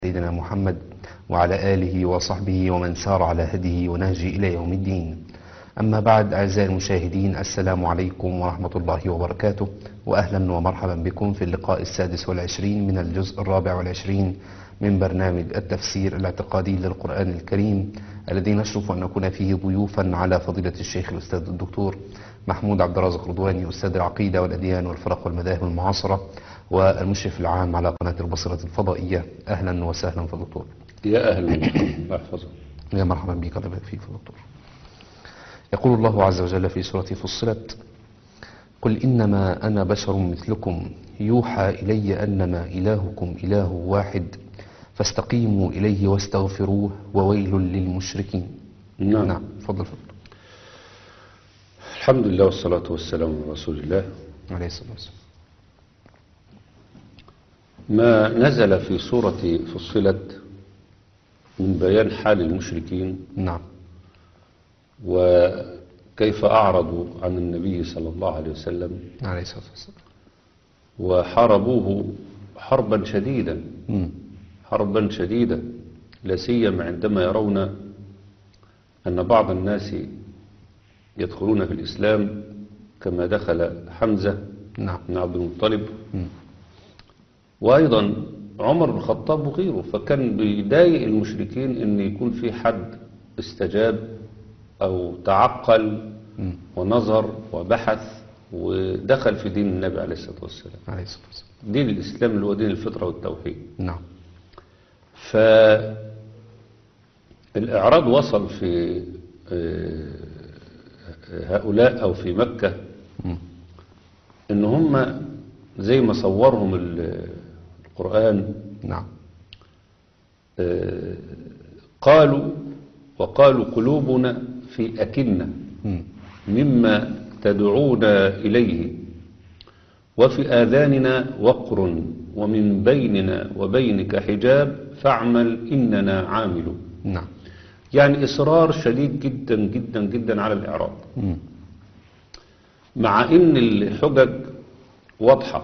سيدنا محمد وعلى آله وصحبه ومن سار على هديه ونهجه إلى يوم الدين أما بعد أعزائي المشاهدين السلام عليكم ورحمة الله وبركاته وأهلا ومرحبا بكم في اللقاء السادس والعشرين من الجزء الرابع والعشرين من برنامج التفسير الاعتقادي للقرآن الكريم الذي نشرف أن نكون فيه ضيوفا على فضيلة الشيخ الأستاذ الدكتور محمود عبد الرازق رضواني أستاذ العقيدة والأديان والفرق والمذاهب المعاصرة والمشرف العام على قناة البصرة الفضائية أهلا وسهلا في الدكتور يا أهلا الله يحفظك يا مرحبا بك الله يبارك فيك في الدكتور يقول الله عز وجل في سورة فصلت قل إنما أنا بشر مثلكم يوحى إلي أنما إلهكم إله واحد فاستقيموا إليه واستغفروه وويل للمشركين نعم. نعم فضل فضل الحمد لله والصلاة والسلام على رسول الله عليه الصلاة والسلام ما نزل في سورة فصلت من بيان حال المشركين نعم وكيف أعرضوا عن النبي صلى الله عليه وسلم عليه الصلاة والسلام وحاربوه حربا شديدا مم. حربا شديدا لا سيما عندما يرون أن بعض الناس يدخلون في الإسلام كما دخل حمزة نعم بن عبد المطلب مم. وأيضا عمر بن الخطاب وغيره فكان بيضايق المشركين أن يكون في حد استجاب أو تعقل مم. ونظر وبحث ودخل في دين النبي عليه الصلاة والسلام عليه الصلاة والسلام دين الإسلام اللي هو دين الفطرة والتوحيد نعم فالإعراض وصل في آه، هؤلاء أو في مكة مم. إن هم زي ما صورهم ال- القرآن نعم آه، قالوا وقالوا قلوبنا في أكنة مم. مما تدعونا إليه وفي آذاننا وقر ومن بيننا وبينك حجاب فاعمل إننا عاملون نعم يعني إصرار شديد جدا جدا جدا على الإعراض مم. مع إن الحجج واضحة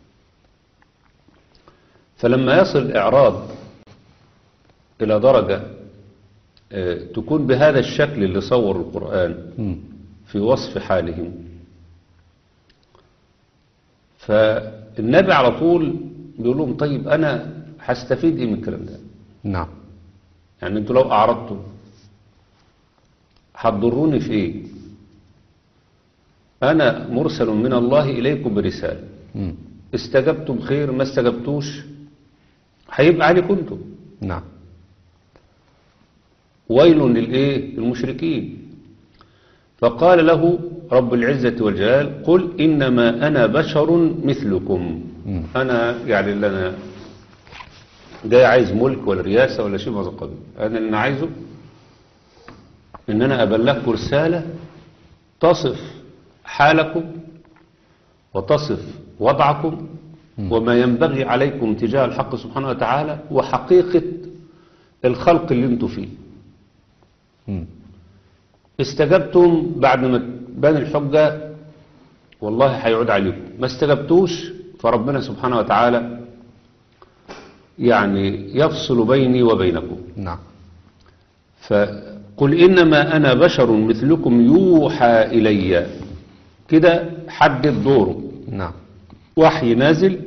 فلما يصل الإعراض إلى درجة آه، تكون بهذا الشكل اللي صور القرآن مم. في وصف حالهم فالنبي على طول بيقول لهم طيب أنا هستفيد إيه من الكلام ده نعم يعني انتوا لو أعرضتم هتضروني في إيه أنا مرسل من الله إليكم برسالة مم. استجبتم خير ما استجبتوش هيبقى عليكم انتم نعم ويل للإيه المشركين فقال له رب العزة والجلال قل إنما أنا بشر مثلكم مم. أنا يعني اللي أنا جاي عايز ملك ولا رياسة ولا شيء من هذا القبيل أنا اللي أنا عايزه إن أنا أبلغكم رسالة تصف حالكم وتصف وضعكم وما ينبغي عليكم تجاه الحق سبحانه وتعالى وحقيقة الخلق اللي انتوا فيه مم. استجبتم بعد ما تبان الحجة والله هيعود عليكم ما استجبتوش فربنا سبحانه وتعالى يعني يفصل بيني وبينكم نعم فقل إنما أنا بشر مثلكم يوحى إلي كده حدد دوره نعم وحي نازل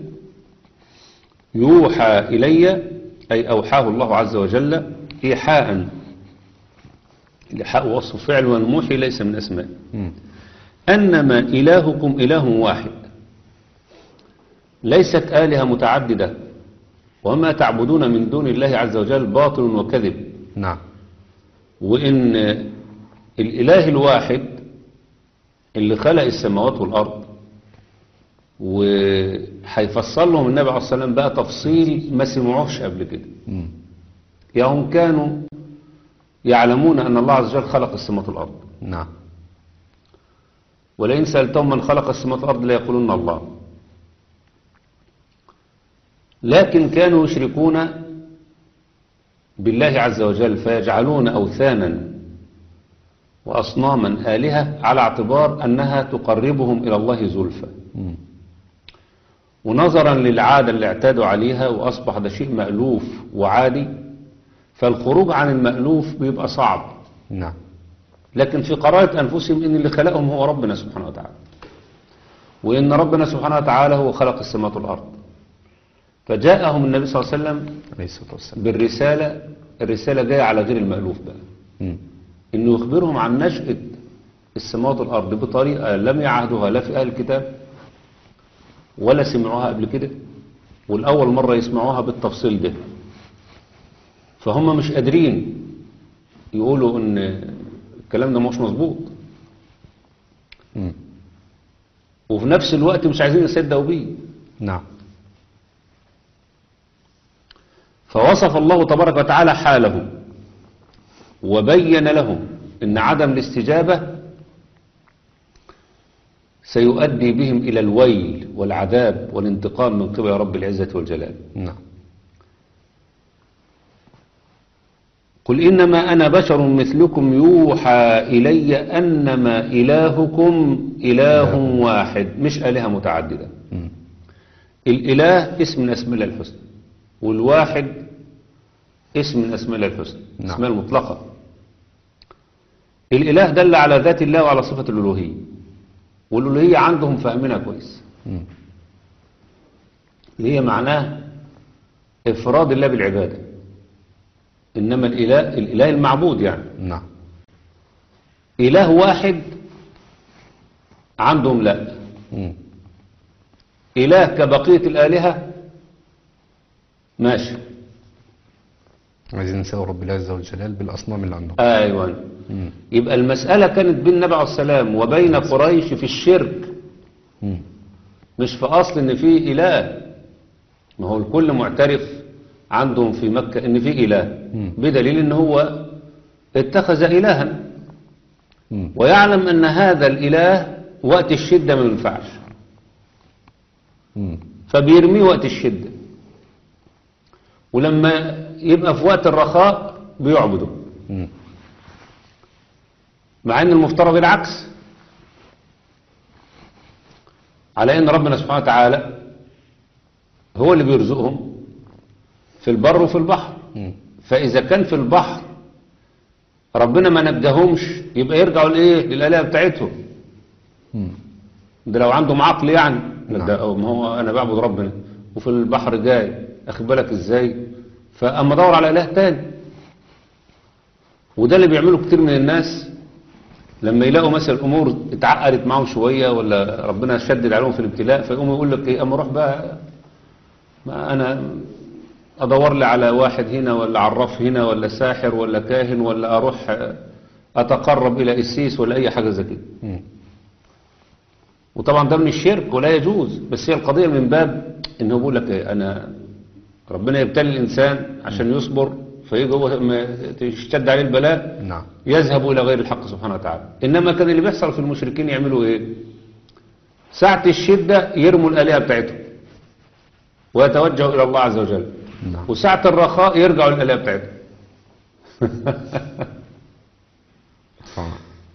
يوحى إلي أي أوحاه الله عز وجل إيحاء الإيحاء وصف فعل والموحي ليس من أسماء مم. أنما إلهكم إله واحد ليست آلهة متعددة وما تعبدون من دون الله عز وجل باطل وكذب نعم وإن الإله الواحد اللي خلق السماوات والأرض وهيفصل لهم النبي عليه الصلاة والسلام بقى تفصيل ما سمعوش قبل كده مم. يا هم كانوا يعلمون أن الله عز وجل خلق السماوات والأرض نعم ولئن سألتهم من خلق السماوات والأرض ليقولون الله لكن كانوا يشركون بالله عز وجل فيجعلون أوثانا وأصناما آلهة على اعتبار أنها تقربهم إلى الله زلفى مم. ونظرا للعادة اللي اعتادوا عليها وأصبح ده شيء مألوف وعادي فالخروج عن المألوف بيبقى صعب نعم لكن في قرارة أنفسهم إن اللي خلقهم هو ربنا سبحانه وتعالى وإن ربنا سبحانه وتعالى هو خلق السماوات والأرض فجاءهم النبي صلى الله عليه وسلم عليه الصلاة والسلام بالرسالة الرسالة جاية على غير المألوف بقى مم. إنه يخبرهم عن نشأة السماوات والأرض بطريقة لم يعهدوها لا في أهل الكتاب ولا سمعوها قبل كده والأول مرة يسمعوها بالتفصيل ده فهم مش قادرين يقولوا إن الكلام ده مش مظبوط مم. وفي نفس الوقت مش عايزين يصدقوا بيه نعم فوصف الله تبارك وتعالى حالهم وبين لهم ان عدم الاستجابة سيؤدي بهم الى الويل والعذاب والانتقام من قبل رب العزة والجلال نعم قل انما انا بشر مثلكم يوحى الي انما الهكم اله واحد مش الهة متعددة مم. الاله اسم من اسماء الله الحسنى والواحد اسم من اسماء الله الحسنى نعم. اسماء المطلقة الاله دل على ذات الله وعلى صفة الالوهية والالوهية عندهم فاهمينها كويس مم. اللي هي معناه افراد الله بالعبادة انما الاله الاله المعبود يعني نعم اله واحد عندهم لا مم. اله كبقية الالهة ماشي عايزين نساوي رب العزة والجلال بالأصنام اللي عندهم ايوه مم. يبقى المسألة كانت بين النبي عليه السلام وبين قريش في الشرك مم. مش في أصل إن في إله ما هو الكل معترف عندهم في مكة إن في إله مم. بدليل إن هو اتخذ إلها مم. ويعلم أن هذا الإله وقت الشدة ما ينفعش مم. فبيرميه وقت الشدة ولما يبقى في وقت الرخاء بيعبده مم. مع ان المفترض العكس على ان ربنا سبحانه وتعالى هو اللي بيرزقهم في البر وفي البحر مم. فاذا كان في البحر ربنا ما نجاهمش يبقى يرجعوا لايه للالهه بتاعتهم مم. ده لو عندهم عقل يعني نعم. ده ما هو انا بعبد ربنا وفي البحر جاي اخد بالك ازاي فاما ادور على اله تاني وده اللي بيعمله كتير من الناس لما يلاقوا مثلا الامور اتعقدت معاهم شويه ولا ربنا شدد عليهم في الابتلاء فيقوم يقول لك ايه اما اروح بقى ما انا ادور لي على واحد هنا ولا عراف هنا ولا ساحر ولا كاهن ولا اروح اتقرب الى قسيس ولا اي حاجه زي كده مم. وطبعا ده من الشرك ولا يجوز بس هي القضية من باب انه بيقول لك ايه انا ربنا يبتلي الانسان عشان يصبر فيجي هو ما تشتد عليه البلاء نعم يذهب الى غير الحق سبحانه وتعالى انما كان اللي بيحصل في المشركين يعملوا ايه ساعة الشدة يرموا الالهة بتاعتهم ويتوجهوا الى الله عز وجل نعم وساعة الرخاء يرجعوا للالهة بتاعتهم آه.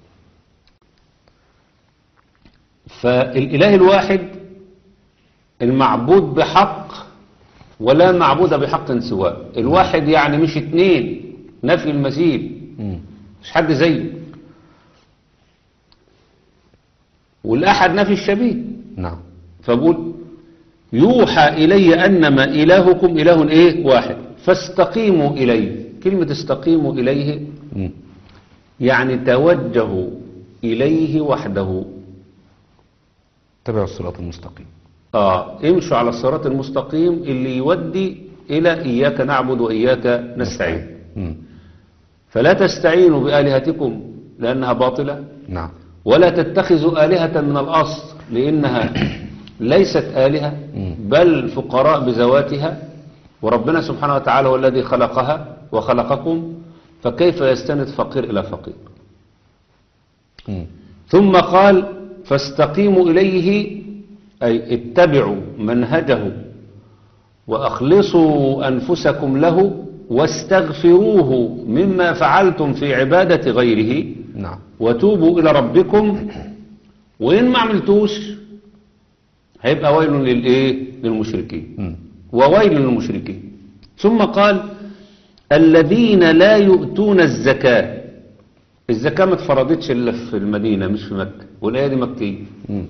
فالإله الواحد المعبود بحق ولا معبود بحق سواه الواحد يعني مش اتنين نفي المثيل مم. مش حد زيه والأحد نفي الشبيه نعم فبقول يوحى إلي أنما إلهكم إله إيه واحد فاستقيموا إليه كلمة استقيموا إليه مم. يعني توجهوا إليه وحده تبعوا الصراط المستقيم آه امشوا على الصراط المستقيم اللي يودي إلى إياك نعبد وإياك نستعين مم. فلا تستعينوا بآلهتكم لأنها باطلة نعم ولا تتخذوا آلهة من الأصل لأنها ليست آلهة مم. بل فقراء بذواتها وربنا سبحانه وتعالى هو الذي خلقها وخلقكم فكيف يستند فقير إلى فقير مم. ثم قال فاستقيموا إليه أي اتبعوا منهجه وأخلصوا أنفسكم له واستغفروه مما فعلتم في عبادة غيره نعم وتوبوا إلى ربكم وإن ما عملتوش هيبقى ويل للايه للمشركين مم. وويل للمشركين ثم قال الذين لا يؤتون الزكاة الزكاة ما اتفرضتش إلا في المدينة مش في مكة والآية دي مكية مم.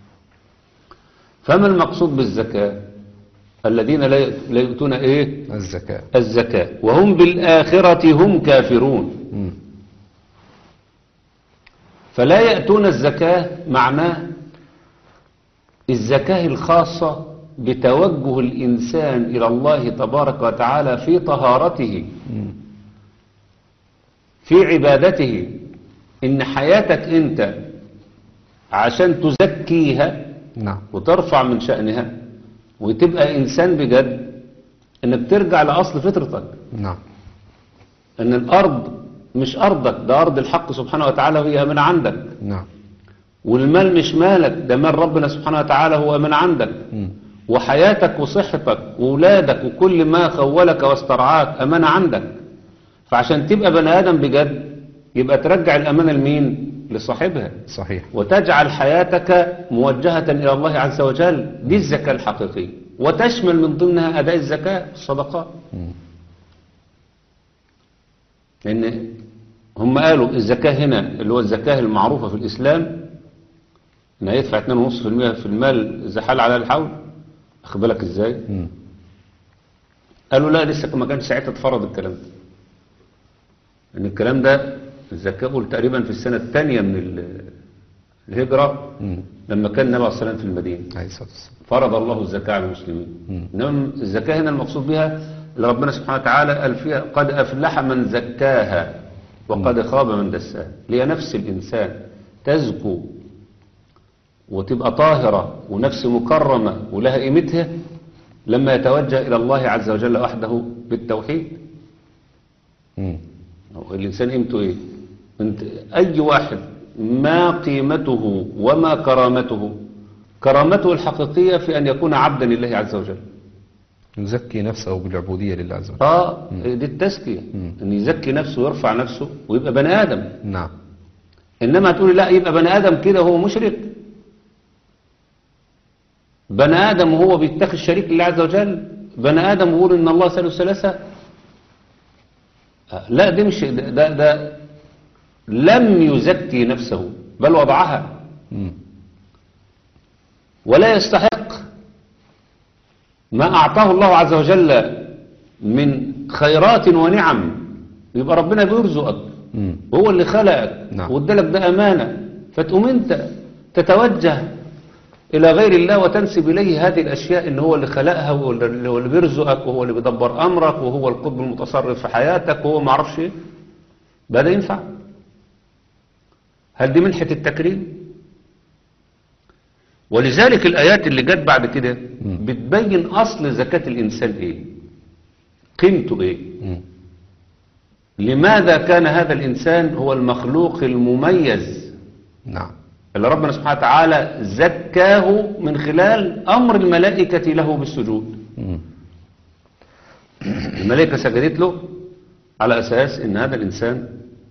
فما المقصود بالزكاة الذين لا يؤت- لا يؤتون إيه الزكاة الزكاة وهم بالآخرة هم كافرون مم. فلا يأتون الزكاة معناه الزكاة الخاصة بتوجه الإنسان إلى الله تبارك وتعالى في طهارته مم. في عبادته إن حياتك أنت عشان تزكيها نعم وترفع من شأنها وتبقى إنسان بجد إنك ترجع لأصل فطرتك نعم إن الأرض مش أرضك ده أرض الحق سبحانه وتعالى وهي من عندك نعم والمال مش مالك ده مال ربنا سبحانه وتعالى هو من عندك مم. وحياتك وصحتك وولادك وكل ما خولك واسترعاك أمانة عندك فعشان تبقى بني آدم بجد يبقى ترجع الأمانة لمين لصاحبها صحيح وتجعل حياتك موجهة إلى الله عز وجل دي الزكاة الحقيقية وتشمل من ضمنها أداء الزكاة الصدقات مم. لأن هم قالوا الزكاة هنا اللي هو الزكاة المعروفة في الإسلام إن هيدفع 2.5% في المال إذا حال على الحول أخد بالك إزاي مم. قالوا لا لسه ما كانش ساعتها اتفرض الكلام ده ان الكلام ده الزكاة قول تقريبا في السنة الثانية من ال- الهجرة مم. لما كان النبي عليه الصلاة والسلام في المدينة عليه الصلاة والسلام فرض الله الزكاة على المسلمين مم. إنما الزكاة هنا المقصود بها اللي ربنا سبحانه وتعالى قال فيها قد أفلح من زكاها وقد خاب من دساها ليه نفس الإنسان تزكو وتبقى طاهرة ونفس مكرمة ولها قيمتها لما يتوجه إلى الله عز وجل وحده بالتوحيد مم. هو الإنسان قيمته إيه انت أي واحد ما قيمته وما كرامته كرامته الحقيقية في أن يكون عبدا لله عز وجل يزكي نفسه بالعبودية لله عز وجل آه دي التزكية مم. أن يزكي نفسه ويرفع نفسه ويبقى بني آدم نعم إنما تقول لا يبقى بني آدم كده هو مشرك بني آدم وهو بيتخذ شريك لله عز وجل بني آدم ويقول إن الله ثالث ثلاثة آه، لا دي مش ده, ده, ده لم يزكي نفسه بل وضعها مم. ولا يستحق ما أعطاه الله عز وجل من خيرات ونعم يبقى ربنا بيرزقك مم. هو اللي خلقك نعم. وادالك ده أمانة فتقوم أنت تتوجه إلى غير الله وتنسب إليه هذه الأشياء إن هو اللي خلقها وهو اللي هو اللي بيرزقك وهو اللي بيدبر أمرك وهو القطب المتصرف في حياتك وهو ما اعرفش إيه بقى ده ينفع هل دي منحة التكريم ولذلك الآيات اللي جت بعد كده بتبين أصل زكاة الإنسان إيه قيمته إيه مم. لماذا كان هذا الإنسان هو المخلوق المميز نعم اللي ربنا سبحانه وتعالى زكاه من خلال أمر الملائكة له بالسجود مم. الملائكة سجدت له على أساس إن هذا الإنسان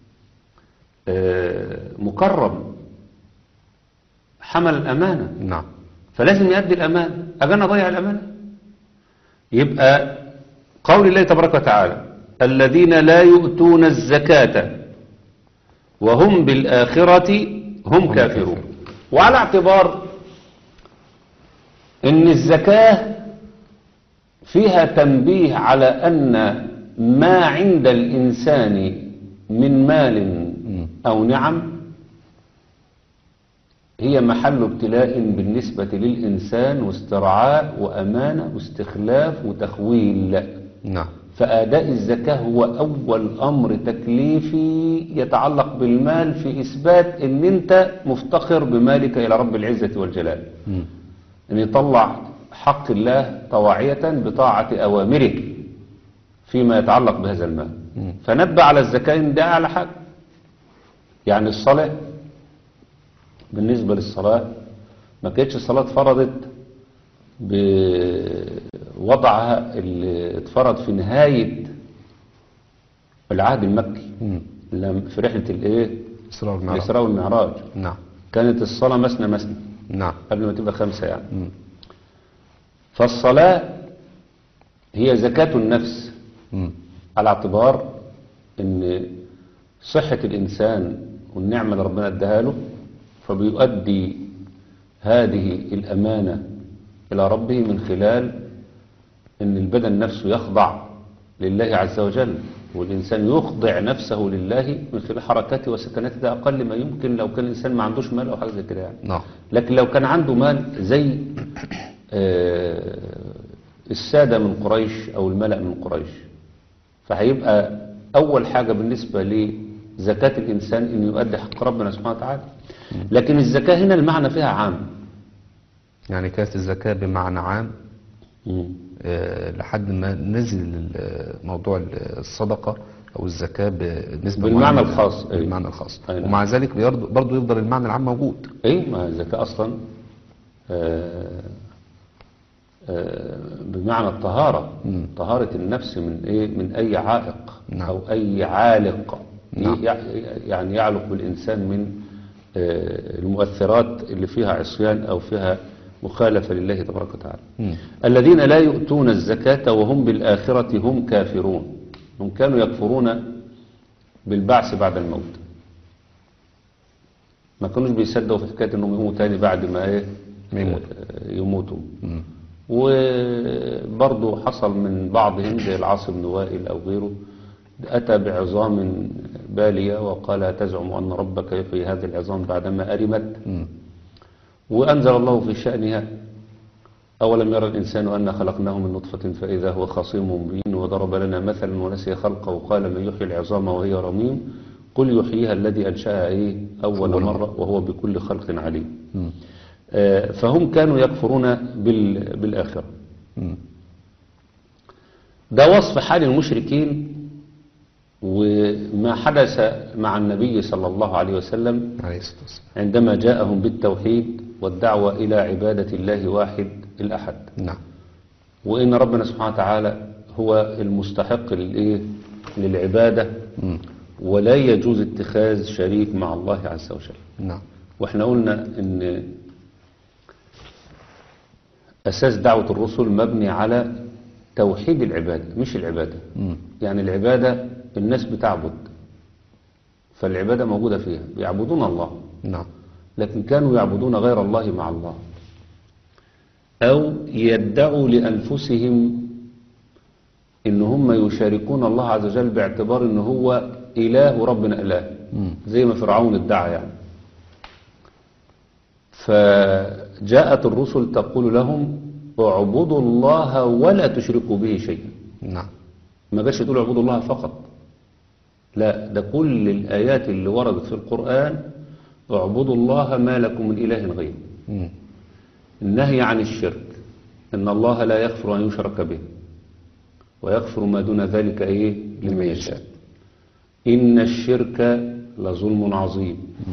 آه، مكرم حمل الأمانة نعم فلازم يؤدي الأمانة أجانا ضيع الأمانة يبقى قول الله تبارك وتعالى الذين لا يؤتون الزكاة وهم بالآخرة هم هم كافرون كافرون. وعلى اعتبار ان الزكاة فيها تنبيه على أن ما عند الإنسان من مال أو نعم هي محل ابتلاء بالنسبة للإنسان واسترعاء وأمانة واستخلاف وتخويل نعم فأداء الزكاة هو أول أمر تكليفي يتعلق بالمال في إثبات أن أنت مفتقر بمالك إلى رب العزة والجلال مم. أن يطلع حق الله طواعية بطاعة أوامره فيما يتعلق بهذا المال مم. فنبه على الزكاة إن ده على حق يعني الصلاة بالنسبة للصلاة ما كانتش الصلاة فرضت بوضعها اللي اتفرض في نهاية العهد المكي مم. لم- في رحلة الايه إسراء والمعراج الإسراء والمعراج نعم كانت الصلاة مثنى مثنى نعم قبل ما تبقى خمسة يعني مم. فالصلاة هي زكاة النفس مم. على اعتبار ان صحة الانسان والنعمة اللي ربنا اداها له فبيؤدي هذه الامانة الى ربه من خلال ان البدن نفسه يخضع لله عز وجل والانسان يخضع نفسه لله من خلال حركاته وسكناته ده اقل ما يمكن لو كان الانسان ما عندوش مال او حاجه زي كده يعني نعم لكن لو كان عنده مال زي آه، السادة من قريش أو الملأ من قريش فهيبقى أول حاجة بالنسبة لزكاة الإنسان أن يؤدي حق ربنا سبحانه وتعالى لكن الزكاة هنا المعنى فيها عام يعني كانت الزكاة بمعنى عام آه، لحد ما نزل ال- موضوع الصدقة أو الزكاة بنسبة بالمعنى معينة. الخاص، أيوة. بالمعنى الخاص أي نعم. ومع ذلك بيرض- برضه يفضل المعنى العام موجود إيه ما الزكاة أصلا آه، آه، بمعنى الطهارة طهارة النفس من إيه من أي عائق نعم. أو أي عالق نعم. يع- يعني يعلق بالإنسان من آه، المؤثرات اللي فيها عصيان أو فيها مخالفة لله تبارك وتعالى مم. الذين لا يؤتون الزكاة وهم بالآخرة هم كافرون هم كانوا يكفرون بالبعث بعد الموت ما كانوش بيصدقوا في حكاية انهم يقوموا تاني بعد ما ايه ما يموتوا. آه، يموتوا مم. وبرضه حصل من بعضهم زي العاص بن وائل او غيره اتى بعظام بالية وقال تزعم ان ربك يحيي هذه العظام بعدما ارمت مم. وأنزل الله في شأنها أولم يرى الإنسان أنا خلقناه من نطفة فإذا هو خصيم مبين وضرب لنا مثلا ونسي خلقه وقال من يحيي العظام وهي رميم قل يحييها الذي أنشأها إيه أول أول مرة وهو بكل خلق عليم مم. آه، فهم كانوا يكفرون بال- بالآخرة مم. ده وصف حال المشركين وما حدث مع النبي صلى الله عليه وسلم عليه الصلاة والسلام عندما جاءهم بالتوحيد والدعوة إلى عبادة الله واحد الأحد نعم وإن ربنا سبحانه وتعالى هو المستحق للإيه؟ للعبادة مم. ولا يجوز اتخاذ شريك مع الله عز وجل نعم واحنا قلنا ان أساس دعوة الرسل مبني على توحيد العبادة مش العبادة مم. يعني العبادة الناس بتعبد فالعبادة موجودة فيها يعبدون الله نعم لكن كانوا يعبدون غير الله مع الله أو يدعوا لأنفسهم إن هم يشاركون الله عز وجل باعتبار إن هو إله وربنا إله مم. زي ما فرعون ادعى يعني فجاءت الرسل تقول لهم اعبدوا الله ولا تشركوا به شيئا نعم ما جاش تقول اعبدوا الله فقط لا ده كل الآيات اللي وردت في القرآن اعبدوا الله ما لكم من إله غيره مم. النهي عن الشرك إن الله لا يغفر أن يشرك به ويغفر ما دون ذلك إيه لمن يشاء إن الشرك لظلم عظيم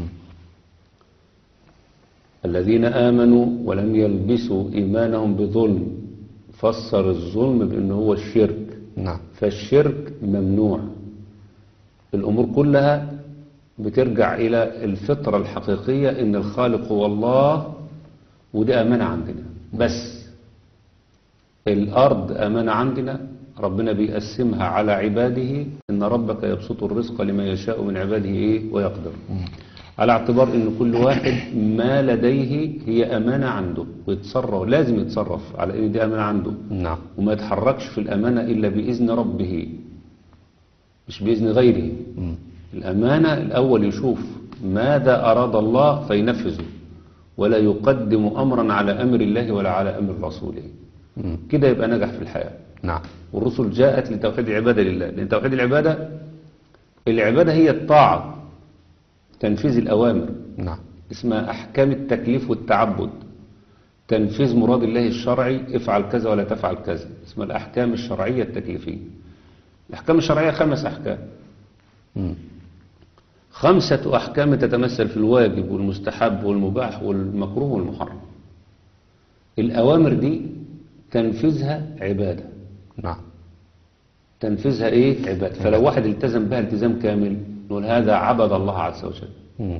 الذين آمنوا ولم يلبسوا إيمانهم بظلم فسر الظلم بأنه هو الشرك نعم فالشرك ممنوع الأمور كلها بترجع إلى الفطرة الحقيقية إن الخالق هو الله ودي أمانة عندنا بس الأرض أمانة عندنا ربنا بيقسمها على عباده إن ربك يبسط الرزق لمن يشاء من عباده إيه ويقدر على اعتبار إن كل واحد ما لديه هي أمانة عنده ويتصرف لازم يتصرف على إن دي أمانة عنده نعم وما يتحركش في الأمانة إلا بإذن ربه مش بإذن غيره مم. الأمانة الأول يشوف ماذا أراد الله فينفذه ولا يقدم أمرا على أمر الله ولا على أمر رسوله مم. كده يبقى نجح في الحياة نعم والرسل جاءت لتوحيد العبادة لله لأن توحيد العبادة العبادة هي الطاعة تنفيذ الأوامر نعم اسمها أحكام التكليف والتعبد تنفيذ مراد الله الشرعي افعل كذا ولا تفعل كذا اسمها الأحكام الشرعية التكليفية الأحكام الشرعية خمس أحكام مم. خمسة أحكام تتمثل في الواجب والمستحب والمباح والمكروه والمحرم الأوامر دي تنفيذها عبادة نعم تنفيذها إيه عبادة فلو واحد التزم بها التزام كامل نقول هذا عبد الله عز وجل مم.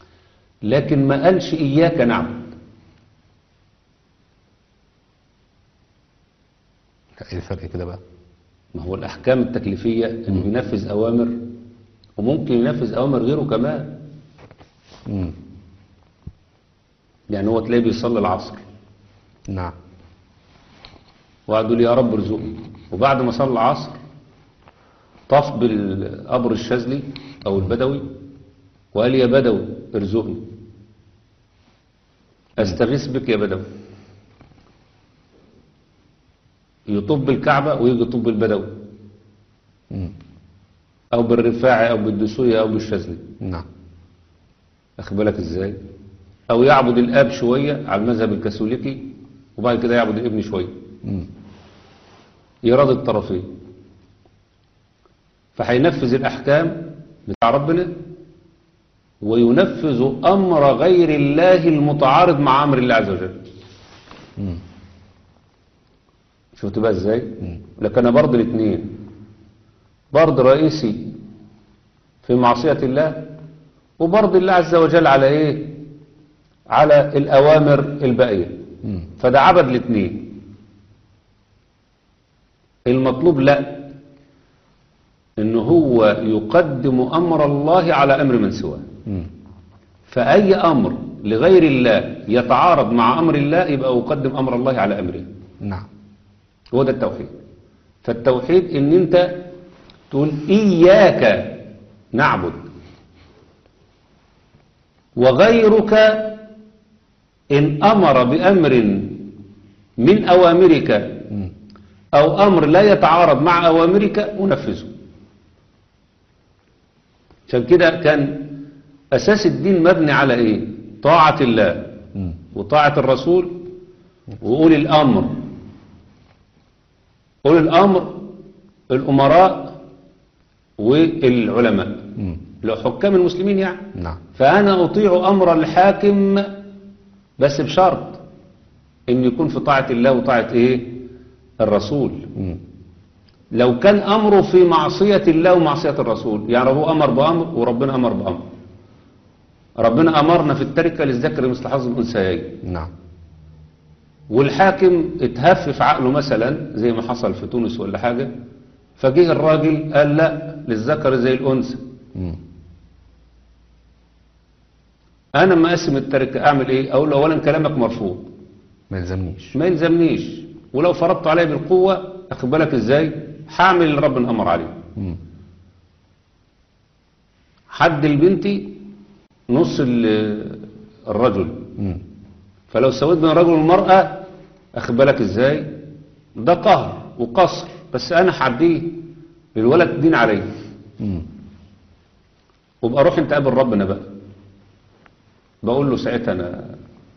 لكن ما قالش إياك نعبد ايه الفرق كده بقى ما هو الأحكام التكليفية إنه بينفذ أوامر وممكن ينفذ أوامر غيره كمان مم. يعني هو تلاقيه بيصلي العصر نعم وقعد يقول يا رب ارزقني وبعد ما صلى العصر طاف بالقبر الشاذلي أو البدوي وقال يا بدوي ارزقني أستغيث بك يا بدوي يطوف بالكعبة ويجي يطوف بالبدوي مم. أو بالرفاعي أو بالدسوية أو بالشاذلي نعم أخد بالك إزاي أو يعبد الآب شوية على المذهب الكاثوليكي وبعد كده يعبد الابن شوية مم. يراضي الطرفين فهينفذ الأحكام بتاع ربنا وينفذ أمر غير الله المتعارض مع أمر الله عز وجل مم. شفت بقى ازاي لكن انا برضه الاثنين برضه رئيسي في معصية الله وبرضه الله عز وجل على ايه على الأوامر الباقية مم. فده عبد الاثنين المطلوب لا ان هو يقدم امر الله على امر من سواه مم. فاي امر لغير الله يتعارض مع امر الله يبقى يقدم امر الله على امره نعم هو ده التوحيد فالتوحيد ان انت تقول اياك نعبد وغيرك ان امر بامر من اوامرك مم. او امر لا يتعارض مع اوامرك انفذه عشان كده كان اساس الدين مبني على ايه طاعة الله مم. وطاعة الرسول وأولي الأمر أولي الأمر الأمراء والعلماء مم. لو حكام المسلمين يعني نعم فأنا أطيع أمر الحاكم بس بشرط إن يكون في طاعة الله وطاعة إيه الرسول مم. لو كان أمره في معصية الله ومعصية الرسول يعني هو أمر بأمر وربنا أمر بأمر ربنا أمرنا في التركة للذكر مثل حظ الأنثيين نعم والحاكم اتهفف عقله مثلا زي ما حصل في تونس ولا حاجة فجه الراجل قال لا للذكر زي الأنثى مم. أنا ما أقسم التركة أعمل إيه أقول له أولا كلامك مرفوض ما يلزمنيش ما يلزمنيش ولو فرضت عليه بالقوة أخد بالك إزاي هعمل اللي ربنا أمر عليه مم. حد لبنتي نص ال- الرجل مم. فلو سويت بين الرجل والمرأة أخد بالك إزاي ده قهر وقصر بس أنا حديه للولد دين عليه مم. وابقى روح انت قابل ربنا بقى بقول له ساعتها انا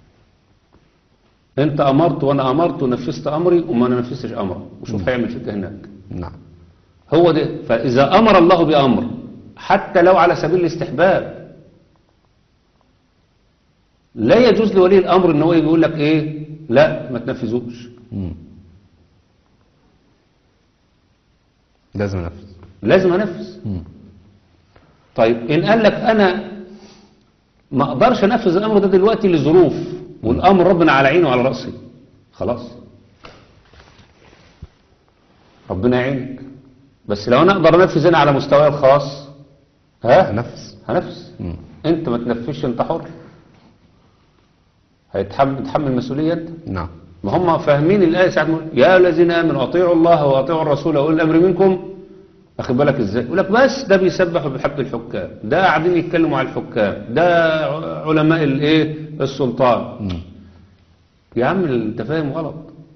انت امرت وانا امرت ونفذت امري وما انا نفذتش امرك وشوف هيعمل فيك هناك نعم هو ده فاذا امر الله بامر حتى لو على سبيل الاستحباب لا يجوز لولي الامر ان هو يجي يقول لك ايه لا ما تنفذوش مم. لازم انفذ لازم انفذ مم. طيب ان قال لك انا ما اقدرش انفذ الامر ده دلوقتي لظروف والامر ربنا على عيني وعلى راسي خلاص ربنا يعينك بس لو انا اقدر انفذ انا على مستواي الخاص ها نفذ هنفذ مم. انت ما تنفذش انت حر هيتحمل تحمل مسؤوليه انت نعم ما هم فاهمين الآية ساعة ما يقول يا الذين آمنوا أطيعوا الله وأطيعوا الرسول وأولي الأمر منكم أخد بالك إزاي يقول لك بس ده بيسبح وبيحب الحكام ده قاعدين يتكلموا على الحكام ده ع- علماء الإيه السلطان مم. يا عم أنت فاهم غلط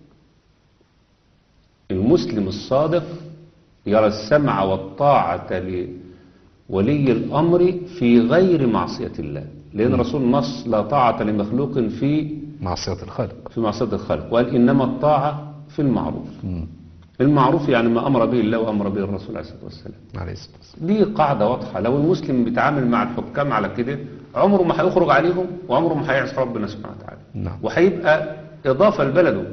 المسلم الصادق يرى السمع والطاعة لولي الأمر في غير معصية الله لأن الرسول نص لا طاعة لمخلوق في معصية الخالق في معصية الخلق وقال إنما الطاعة في المعروف مم. المعروف يعني ما أمر به الله وأمر به الرسول عليه الصلاة والسلام عليه الصلاة والسلام دي قاعدة واضحة لو المسلم بيتعامل مع الحكام على كده عمره ما هيخرج عليهم وعمره ما هيعصي ربنا سبحانه وتعالى نعم وهيبقى إضافة لبلده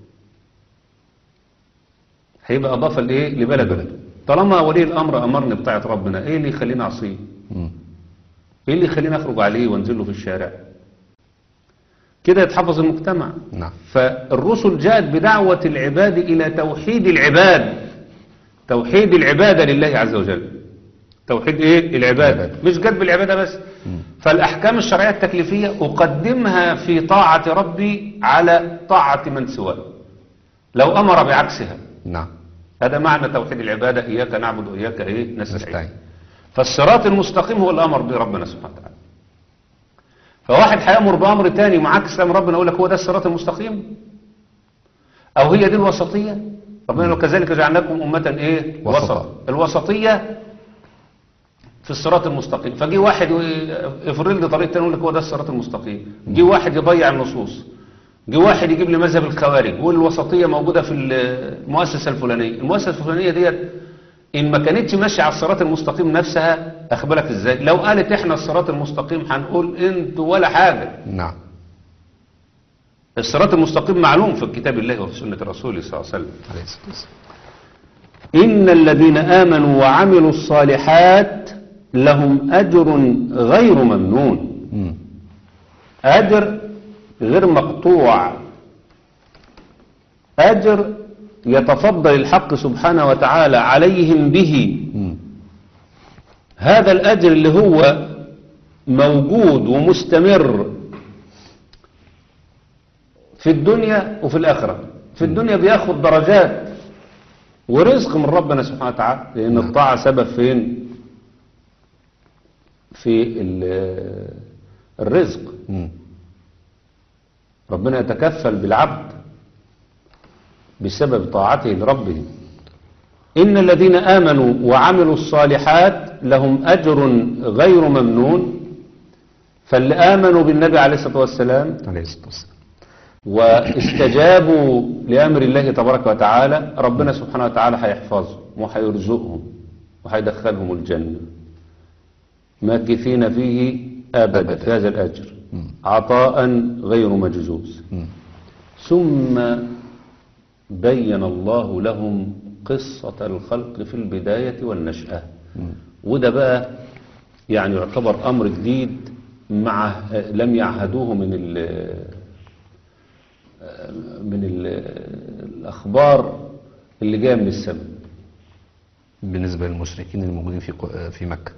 هيبقى إضافة لإيه لبلده لبلده. طالما ولي الأمر أمرني بطاعة ربنا إيه اللي يخليني أعصيه مم. ايه اللي يخليني اخرج عليه وانزل له في الشارع كده يتحفظ المجتمع نعم فالرسل جاءت بدعوة العباد إلى توحيد العباد توحيد العبادة لله عز وجل توحيد إيه؟ العبادة العبادة. مش جد بالعبادة بس فالأحكام الشرعية التكليفية أقدمها في طاعة ربي على طاعة من سواه لو أمر بعكسها نعم هذا معنى توحيد العبادة إياك نعبد وإياك إيه نستعين نستعين فالصراط المستقيم هو الأمر به ربنا سبحانه وتعالى فواحد هيأمر بأمر تاني معاكس أمر ربنا يقول لك هو ده الصراط المستقيم أو هي دي الوسطية ربنا يقول كذلك جعلناكم أمة إيه وسطا. وسط الوسطية في الصراط المستقيم فجي واحد يفرض لي طريق تاني يقول لك هو ده الصراط المستقيم جه واحد يضيع النصوص جه واحد يجيب لي مذهب الخوارج يقول الوسطية موجودة في المؤسسة الفلانية المؤسسة الفلانية ديت إن ما كانتش ماشية على الصراط المستقيم نفسها أخبرك إزاي لو قالت إحنا الصراط المستقيم هنقول أنتوا ولا حاجة نعم الصراط المستقيم معلوم في كتاب الله وفي سنة رسوله صلى الله عليه وسلم عليه الصلاة والسلام إن الذين آمنوا وعملوا الصالحات لهم أجر غير ممنون مم. أجر غير مقطوع أجر يتفضل الحق سبحانه وتعالى عليهم به مم. هذا الأجر اللي هو موجود ومستمر في الدنيا وفي الآخرة في الدنيا بياخد درجات ورزق من ربنا سبحانه وتعالى لأن نعم. الطاعة سبب فين في ال- الرزق مم. ربنا يتكفل بالعبد بسبب طاعته لربه إن الذين آمنوا وعملوا الصالحات لهم أجر غير ممنون فاللي آمنوا بالنبي عليه الصلاة والسلام عليه الصلاة والسلام واستجابوا لأمر الله تبارك وتعالى ربنا سبحانه وتعالى هيحفظهم وهيرزقهم وهيدخلهم الجنة ماكثين فيه أبدا في هذا الأجر عطاء غير مجزوز مم. ثم بين الله لهم قصة الخلق في البداية والنشأة وده بقى يعني يعتبر أمر جديد مع لم يعهدوه من ال من ال الأخبار اللي جاية من السماء بالنسبة للمشركين الموجودين في قو- في مكة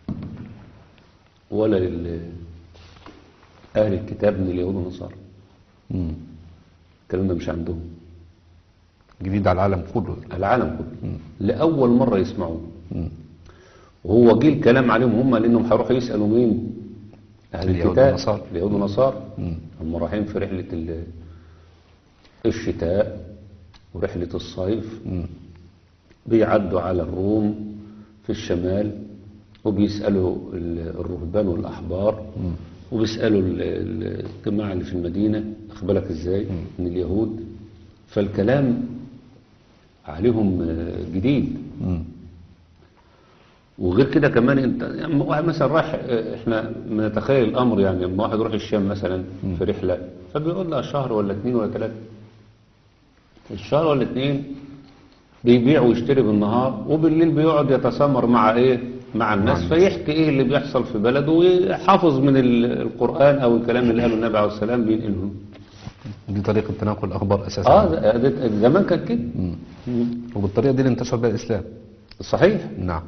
ولا لل أهل الكتاب من اليهود والنصارى مم. الكلام ده مش عندهم جديد على العالم كله العالم كله لأول مرة يسمعوه مم. وهو جه الكلام عليهم هم لأنهم هيروحوا يسألوا مين أهل اليهود الكتاب والنصارى. اليهود والنصارى مم. هم رايحين في رحلة ال- الشتاء ورحلة الصيف مم. بيعدوا على الروم في الشمال وبيسألوا ال- الرهبان والأحبار وبيسألوا ال- ال- الجماعة اللي في المدينة أخبرك إزاي من اليهود فالكلام عليهم آه، جديد مم. وغير كده كمان انت يعني واحد مثلا رايح اه، احنا بنتخيل الامر يعني لما واحد يروح الشام مثلا في رحله فبيقول لها شهر ولا اتنين ولا تلاته الشهر ولا اتنين بيبيع ويشتري بالنهار وبالليل بيقعد يتسامر مع ايه مع الناس فيحكي ايه اللي بيحصل في بلده ويحافظ من ال- القران او الكلام اللي قاله النبي عليه السلام بينقله دي طريقة تناقل الأخبار أساسا اه ده- ده- زمان كان كده مم. مم. وبالطريقة دي اللي انتشر بها الإسلام صحيح نعم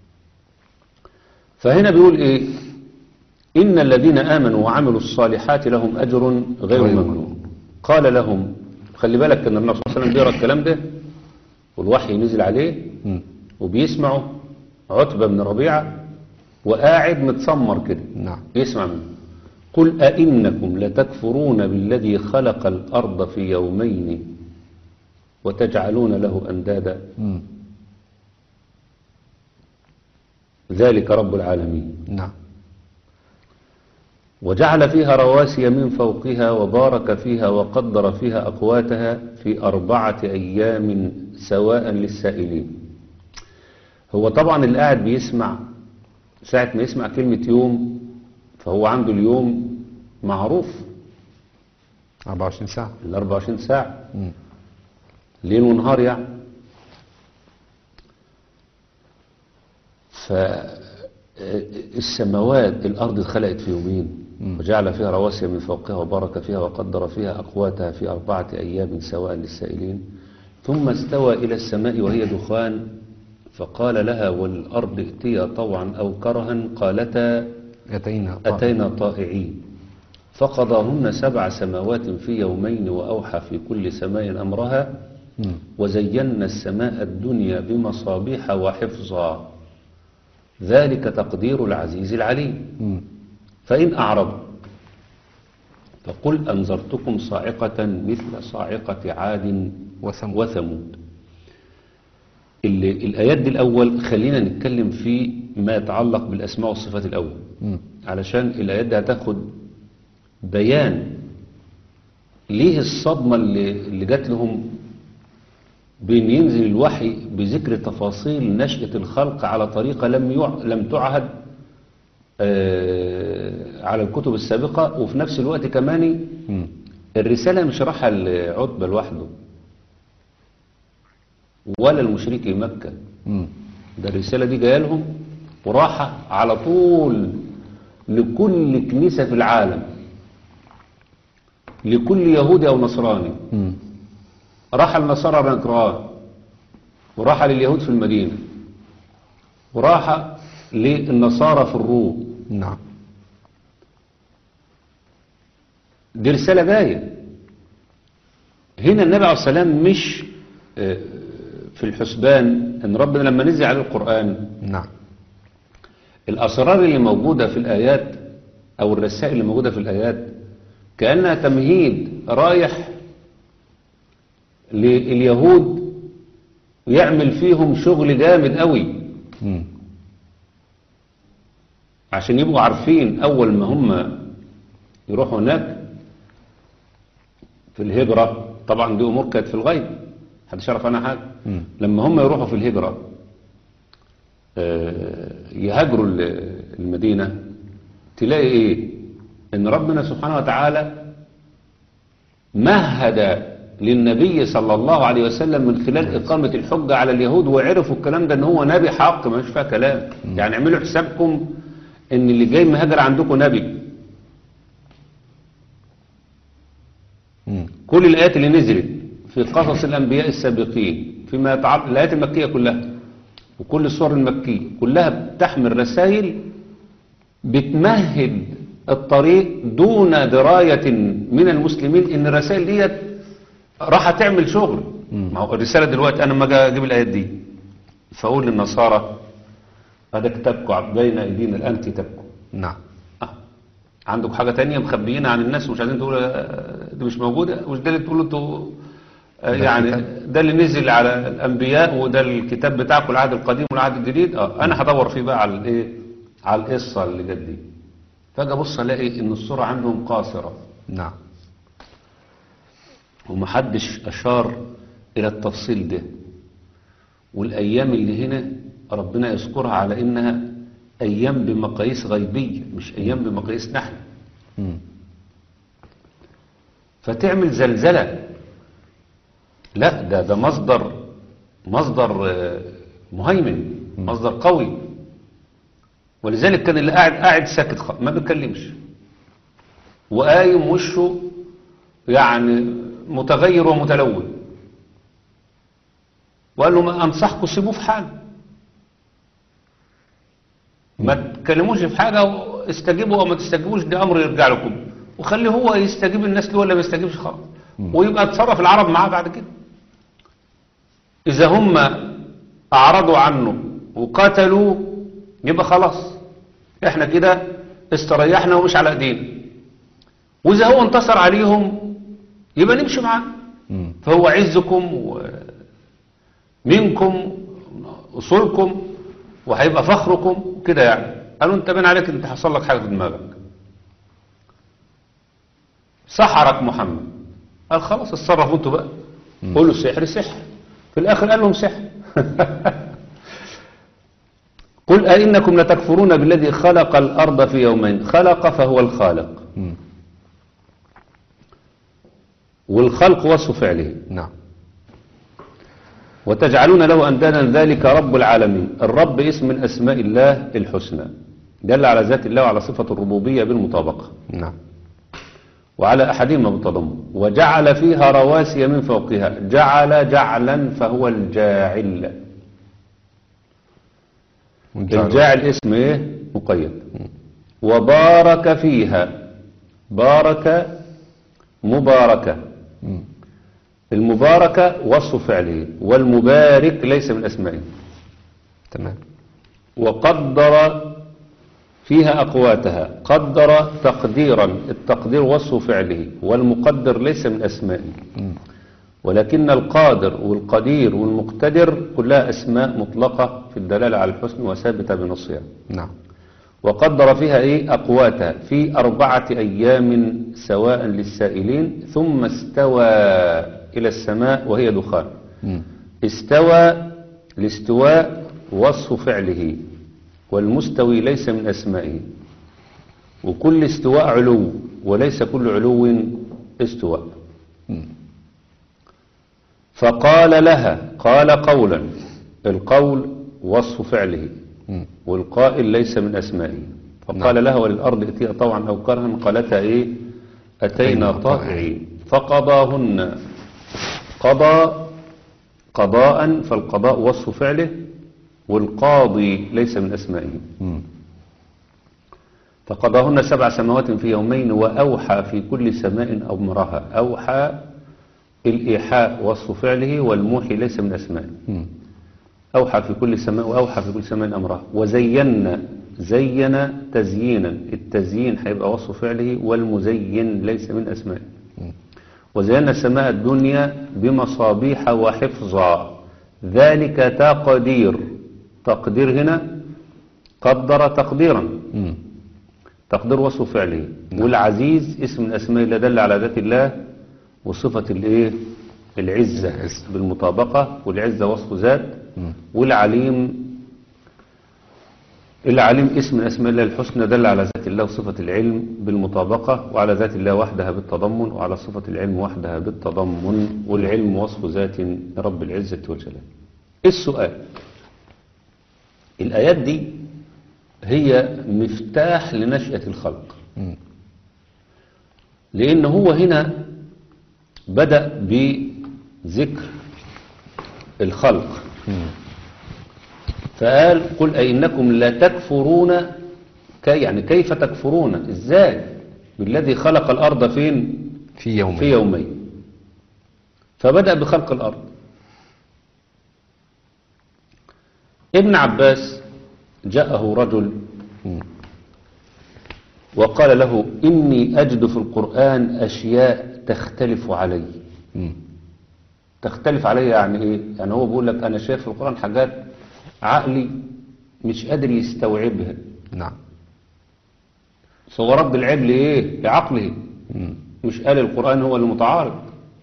فهنا بيقول ايه إن الذين آمنوا وعملوا الصالحات لهم أجر غير غير ممنون قال لهم خلي بالك ان النبي صلى الله عليه وسلم بيقرا الكلام ده والوحي نزل عليه مم. وبيسمعه عتبة بن ربيعة وقاعد متسمر كده نعم يسمع منه قل أئنكم لتكفرون بالذي خلق الأرض في يومين وتجعلون له أندادا مم. ذلك رب العالمين نعم وجعل فيها رواسي من فوقها وبارك فيها وقدر فيها أقواتها في أربعة أيام سواء للسائلين هو طبعا اللي قاعد بيسمع ساعة ما يسمع كلمة يوم فهو عنده اليوم معروف 24 ساعة ال 24 ساعة مم. ليل ونهار يعني فالسماوات الأرض اتخلقت في يومين وجعل فيها رواسي من فوقها وبارك فيها وقدر فيها أقواتها في أربعة أيام سواء للسائلين ثم استوى إلى السماء وهي دخان فقال لها والأرض ائتيا طوعا أو كرها قالتا أتينا طائعين. أتينا طائعين فقضاهن سبع سماوات في يومين وأوحى في كل سماء أمرها مم. وزينا السماء الدنيا بمصابيح وحفظا ذلك تقدير العزيز العليم مم. فإن أعرضوا فقل أنذرتكم صاعقة مثل صاعقة عاد وثمود. وثمود اللي الآيات دي الأول خلينا نتكلم في ما يتعلق بالأسماء والصفات الأول مم. علشان الآيات دي هتاخد بيان ليه الصدمة اللي, اللي جات لهم بين ينزل الوحي بذكر تفاصيل نشأة الخلق على طريقة لم يع... لم تعهد آه، على الكتب السابقة وفي نفس الوقت كمان مم. الرسالة مش رايحة لعتبة لوحده ولا المشركي مكة مم. ده الرسالة دي جاية لهم وراحة على طول لكل كنيسة في العالم لكل يهودي أو نصراني مم. راح النصارى نجران وراح لليهود في المدينة وراح للنصارى في الروم نعم دي رسالة جاية هنا النبي عليه السلام مش آه، في الحسبان ان ربنا لما نزل عليه القرآن نعم الأسرار اللي موجودة في الآيات أو الرسائل اللي موجودة في الآيات كأنها تمهيد رايح لليهود ويعمل فيهم شغل جامد قوي مم. عشان يبقوا عارفين أول ما هم يروحوا هناك في الهجرة طبعا دي أمور كانت في الغيب محدش يعرف عنها حاجة مم. لما هم يروحوا في الهجرة آه، يهاجروا ال- المدينة تلاقي ايه ان ربنا سبحانه وتعالى مهد للنبي صلى الله عليه وسلم من خلال إقامة الحجة على اليهود وعرفوا الكلام ده ان هو نبي حق ما فيش فيها كلام يعني اعملوا حسابكم ان اللي جاي مهاجر عندكم نبي مم. كل الآيات اللي نزلت في قصص الأنبياء السابقين فيما يتعلق الآيات المكية كلها وكل السور المكية كلها بتحمل رسائل بتمهد الطريق دون دراية من المسلمين ان الرسائل ديت راح تعمل شغل ما هو الرسالة دلوقتي انا لما اجي اجيب الآيات دي فاقول للنصارى هذا كتابكم بين ايدينا الان كتابكم نعم آه. عندكم حاجة تانية مخبيينها عن الناس ومش عايزين تقولوا آه، دي مش موجودة مش ده اللي تقولوا انتوا آه، ده يعني الكتاب. ده اللي نزل على الأنبياء وده الكتاب بتاعكم العهد القديم والعهد الجديد اه أنا هدور فيه بقى على الإيه على القصة اللي جت دي فجأة أبص ألاقي إن الصورة عندهم قاصرة نعم ومحدش أشار إلى التفصيل ده والأيام اللي هنا ربنا يذكرها على إنها أيام بمقاييس غيبية مش أيام بمقاييس نحن مم. فتعمل زلزلة لا ده ده مصدر مصدر آه، مهيمن مصدر قوي ولذلك كان اللي قاعد قاعد ساكت خ- ما بيتكلمش وقايم وشه يعني متغير ومتلون وقال له ما انصحكم سيبوه في حاله ما تكلموش في حاجة استجيبوا او ما تستجيبوش ده امر يرجع لكم وخلي هو يستجيب الناس له ولا ما يستجيبش خلاص ويبقى تصرف العرب معاه بعد كده اذا هم اعرضوا عنه وقتلوا يبقى خلاص احنا كده استريحنا ومش على ايدينا واذا هو انتصر عليهم يبقى نمشي معاه مم. فهو عزكم ومنكم اصولكم وهيبقى فخركم كده يعني قالوا انت بين عليك انت حصل لك حاجه في دماغك سحرك محمد قال خلاص اتصرفوا انتوا بقى قولوا السحر سحر في الاخر قال لهم سحر قل أئنكم لتكفرون بالذي خلق الأرض في يومين خلق فهو الخالق مم. والخلق وصف فعله نعم وتجعلون له أندادا ذلك رب العالمين الرب اسم من أسماء الله الحسنى دل على ذات الله وعلى صفة الربوبية بالمطابقة نعم وعلى أحدهما بالتضمن وجعل فيها رواسي من فوقها جعل جعلا فهو الجاعل والجعل- الجاعل اسم ايه مقيد وبارك فيها بارك مباركة مم. المباركة وصف فعله والمبارك ليس من أسمائه تمام وقدر فيها أقواتها قدر تقديرا التقدير وصف فعله والمقدر ليس من أسمائه مم. ولكن القادر والقدير والمقتدر كلها أسماء مطلقة في الدلالة على الحسن وثابتة بنصها نعم وقدر فيها إيه أقواتها في أربعة أيام سواء للسائلين ثم استوى إلى السماء وهي دخان مم. استوى الاستواء وصف فعله والمستوي ليس من أسمائه وكل استواء علو وليس كل علو استواء مم. فقال لها قال قولا القول وصف فعله مم. والقائل ليس من أسمائه فقال لها وللأرض ائتيها طوعا أو كرها قالتا إيه أتينا أتينا طائعين فقضاهن قضى قضاء فالقضاء وصف فعله والقاضي ليس من أسمائه مم. فقضاهن سبع سماوات في يومين وأوحى في كل سماء أمرها أوحى الإيحاء وصف فعله والموحي ليس من أسمائه مم. أوحى في كل سماء وأوحى في كل سماء أمرها وزينا زين تزيينا التزيين هيبقى وصف فعله والمزين ليس من أسمائه مم. وزينا السماء الدنيا بمصابيح وحفظا ذلك تقدير تقدير هنا قدر تقديرا مم. تقدير وصف فعله والعزيز اسم من أسماء الله دل على ذات الله وصفة الايه العزة العزة. بالمطابقة والعزة وصف ذات مم. والعليم العليم اسم من أسماء الله الحسنى دل على ذات الله وصفة العلم بالمطابقة وعلى ذات الله وحدها بالتضمن وعلى صفة العلم وحدها بالتضمن والعلم وصف ذات رب العزة والجلال السؤال الآيات دي هي مفتاح لنشأة الخلق مم. لأن هو هنا بدأ بذكر الخلق مم. فقال قل أئنكم لا تكفرون كي يعني كيف تكفرون إزاي بالذي خلق الأرض فين في يوم في يومين فبدأ بخلق الأرض ابن عباس جاءه رجل مم. وقال له إني أجد في القرآن أشياء تختلف علي مم. تختلف علي يعني إيه يعني هو بيقول لك أنا شايف في القرآن حاجات عقلي مش قادر يستوعبها نعم فهو رد العيب لإيه لعقله مم. مش قال القرآن هو اللي متعارض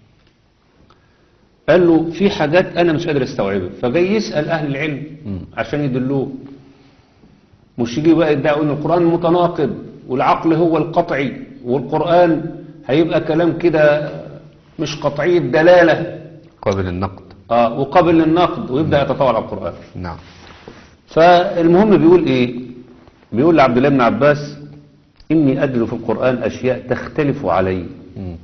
قال له في حاجات أنا مش قادر استوعبها فجاي يسأل أهل العلم مم. عشان يدلوه مش يجي بقى يدعوا ان القرآن متناقض والعقل هو القطعي والقرآن هيبقى كلام كده مش قطعي الدلالة قابل النقد آه وقابل للنقد ويبدأ يتطور على القرآن نعم فالمهم بيقول ايه بيقول لعبد الله بن عباس إني أجد في القرآن أشياء تختلف علي مم.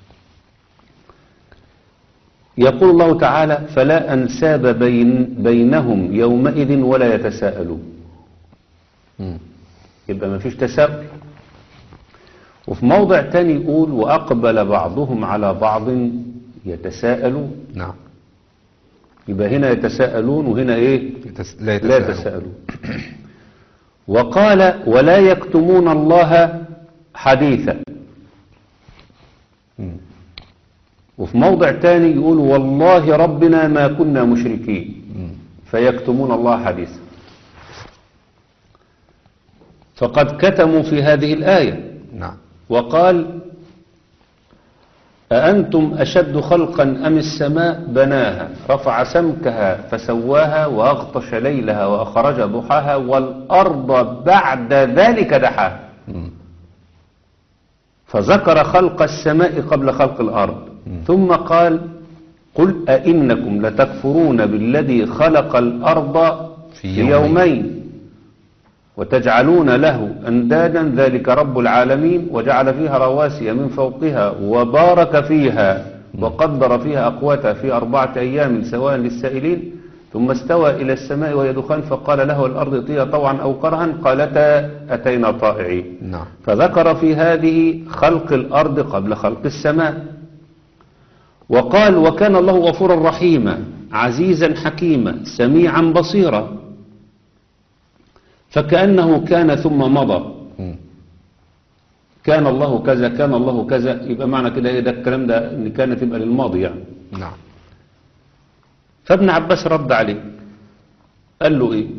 يقول الله تعالى فلا أنساب بين بينهم يومئذ ولا يتساءلون مم. يبقى ما فيش تساؤل وفي موضع تاني يقول وأقبل بعضهم على بعض يتساءلون نعم يبقى هنا يتساءلون وهنا ايه يتس... لا لا يتساءل يتساءلون وقال ولا يكتمون الله حديثا مم. وفي موضع تاني يقول والله ربنا ما كنا مشركين مم. فيكتمون الله حديثا فقد كتموا في هذه الآية نعم وقال أأنتم أشد خلقا أم السماء بناها رفع سمكها فسواها وأغطش ليلها وأخرج ضحاها والأرض بعد ذلك دحاها مم. فذكر خلق السماء قبل خلق الأرض ثم قال قل أئنكم لتكفرون بالذي خلق الأرض في في يومين. يومين وتجعلون له أندادا ذلك رب العالمين وجعل فيها رواسي من فوقها وبارك فيها وقدر فيها أقواتها في أربعة أيام سواء للسائلين ثم استوى إلى السماء وهي دخان فقال له الأرض ائتيا طوعا أو كرها قالتا أتينا طائعين نعم فذكر في هذه خلق الأرض قبل خلق السماء وقال وكان الله غفورا رحيما عزيزا حكيما سميعا بصيرا فكأنه كان ثم مضى مم. كان الله كذا كان الله كذا يبقى معنى كده ايه ده الكلام ده ان كانت تبقى للماضي يعني نعم فابن عباس رد عليه قال له ايه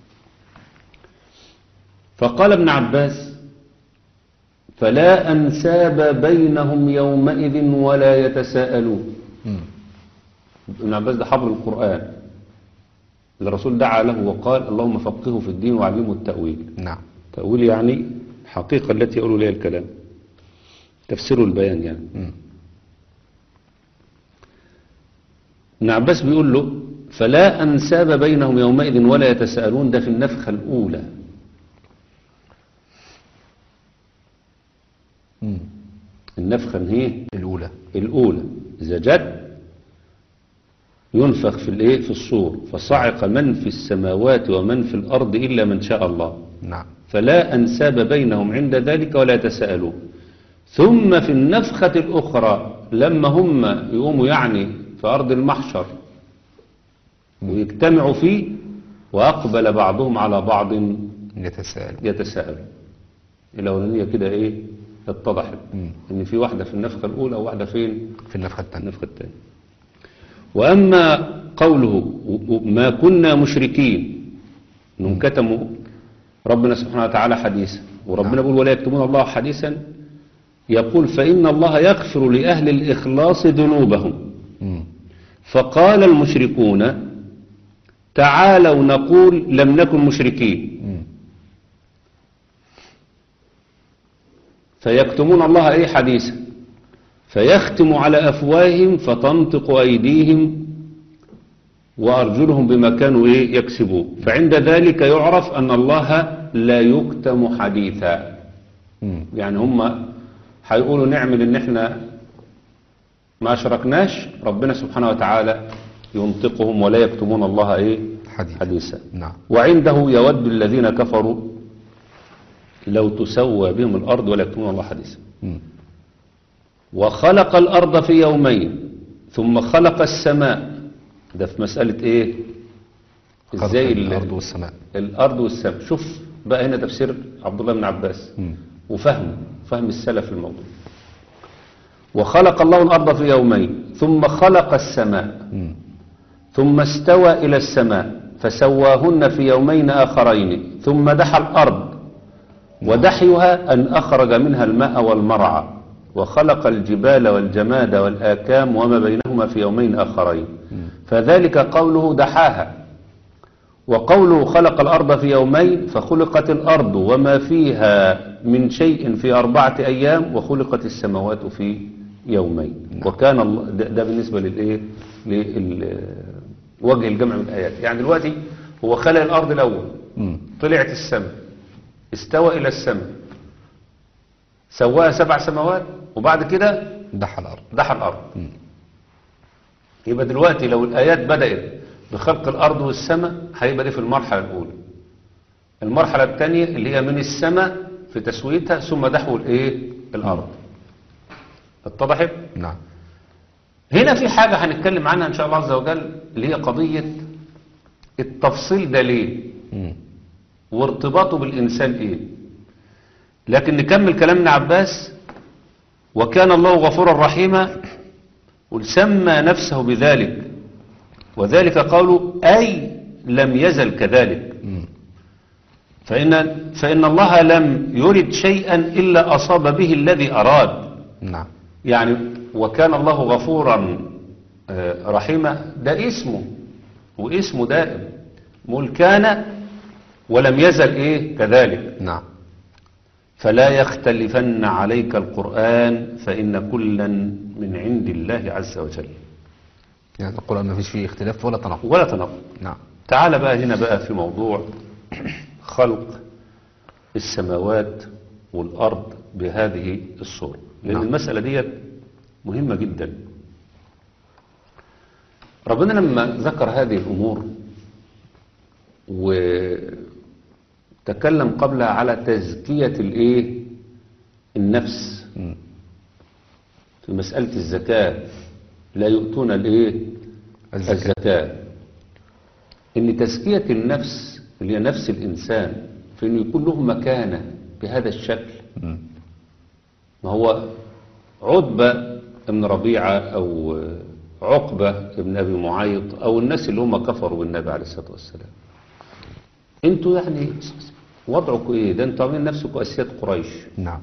فقال ابن عباس فلا أنساب بينهم يومئذ ولا يتساءلون مم. ابن عباس ده حبر القرآن الرسول دعا له وقال اللهم فقهه في الدين وعلمه التأويل نعم تأويل يعني حقيقة التي يقول لها الكلام تفسير البيان يعني مم. ابن عباس بيقول له فلا أنساب بينهم يومئذ ولا يتساءلون ده في النفخة الأولى مم. النفخة هي الأولى الأولى إذا جت ينفخ في الايه في الصور فصعق من في السماوات ومن في الأرض إلا من شاء الله نعم فلا أنساب بينهم عند ذلك ولا يتساءلون ثم في النفخة الأخرى لما هم يقوموا يعني في أرض المحشر ويجتمعوا فيه وأقبل بعضهم على بعض يتساءل يتساءلون الأولانية كده إيه اتضحت مم. إن في واحدة في النفخة الأولى وواحدة فين في النفخة الثانية النفخة الثانية وأما قوله و- و- ما كنا مشركين انهم كتموا ربنا سبحانه وتعالى حديثا وربنا نعم. يقول ولا يكتمون الله حديثا يقول فإن الله يغفر لأهل الإخلاص ذنوبهم مم. فقال المشركون تعالوا نقول لم نكن مشركين مم. فيكتمون الله أي حديثا فيختم على أفواههم فتنطق أيديهم وأرجلهم بما كانوا إيه يكسبون فعند ذلك يعرف أن الله لا يكتم حديثا مم. يعني هم هيقولوا نعمل ان احنا ما اشركناش ربنا سبحانه وتعالى ينطقهم ولا يكتمون الله ايه حديث حديثا نعم وعنده يود الذين كفروا لو تسوى بهم الارض ولا يكتمون الله حديثا مم. وخلق الارض في يومين ثم خلق السماء ده في مسألة ايه خلق ازاي ال- الأرض والسماء الارض والسماء شوف بقى هنا تفسير عبد الله بن عباس مم. وفهم فهم السلف الموضوع وخلق الله الأرض في يومين ثم خلق السماء مم. ثم استوى إلى السماء فسواهن في يومين آخرين ثم دحى الأرض ودحيها أن أخرج منها الماء والمرعى وخلق الجبال والجماد والآكام وما بينهما في يومين آخرين فذلك قوله دحاها وقوله خلق الأرض في يومين فخلقت الأرض وما فيها من شيء في أربعة أيام وخلقت السماوات في يومين وكان الله ده, ده بالنسبة للإيه لل- وجه الجمع من الآيات يعني دلوقتي هو خلق الأرض الأول مم. طلعت السماء استوى إلى السماء سواها سبع سماوات وبعد كده دحى الأرض دحى الأرض مم. يبقى دلوقتي لو الآيات بدأت بخلق الأرض والسماء هيبقى دي في المرحلة الأولى المرحلة الثانية اللي هي من السماء في تسويتها ثم دحو الإيه الأرض اتضحت نعم هنا في حاجة هنتكلم عنها إن شاء الله عز وجل اللي هي قضية التفصيل ده ليه مم. وارتباطه بالإنسان إيه لكن نكمل كلامنا عباس وكان الله غفورا رحيما وسمى نفسه بذلك وذلك قوله أي لم يزل كذلك مم. فإن, فإن الله لم يرد شيئا إلا أصاب به الذي أراد نعم يعني وكان الله غفورا آه، رحيما ده اسمه واسمه دائم مول كان ولم يزل ايه كذلك نعم فلا يختلفن عليك القرآن فإن كلا من عند الله عز وجل يعني القرآن ما فيش فيه اختلاف ولا تناقض ولا تناقض نعم تعال بقى هنا بقى في موضوع خلق السماوات والأرض بهذه الصورة لأن نعم. المسألة دي مهمة جدا ربنا لما ذكر هذه الأمور وتكلم قبلها على تزكية الإيه النفس مم. في مسألة الزكاة لا يؤتون الإيه الزكاة. الزكاة إن تزكية النفس اللي هي نفس الإنسان في إنه يكون له مكانة بهذا الشكل مم. ما هو عتبة ابن ربيعة أو عقبة ابن أبي معيط أو الناس اللي هم كفروا بالنبي عليه الصلاة والسلام انتوا يعني وضعكم ايه ده انتوا عاملين نفسكم أسياد قريش نعم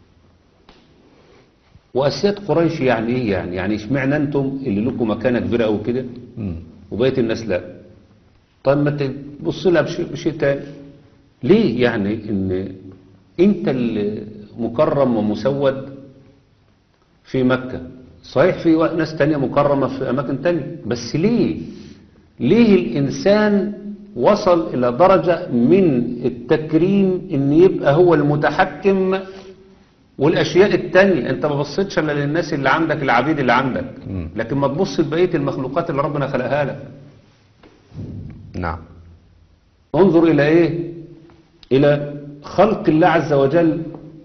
وأسياد قريش يعني ايه يعني يعني اشمعنى انتم اللي لكم مكانة كبيرة أو كده مم. وبقية الناس لا طيب ما تبص لها بشيء, بشيء تاني ليه يعني ان انت المكرم ومسود في مكة صحيح في وق- ناس تانية مكرمة في أماكن تانية بس ليه ليه الإنسان وصل إلى درجة من التكريم إن يبقى هو المتحكم والأشياء التانية أنت ما بصيتش إلا للناس اللي عندك العبيد اللي عندك مم. لكن ما تبص لبقية المخلوقات اللي ربنا خلقها لك نعم انظر إلى إيه إلى خلق الله عز وجل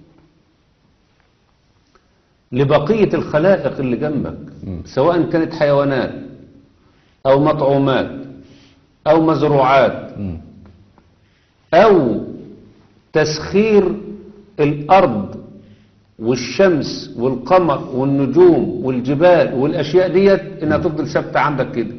لبقية الخلائق اللي جنبك مم. سواء كانت حيوانات أو مطعومات أو مزروعات مم. أو تسخير الأرض والشمس والقمر والنجوم والجبال والأشياء ديت إنها تفضل ثابتة عندك كده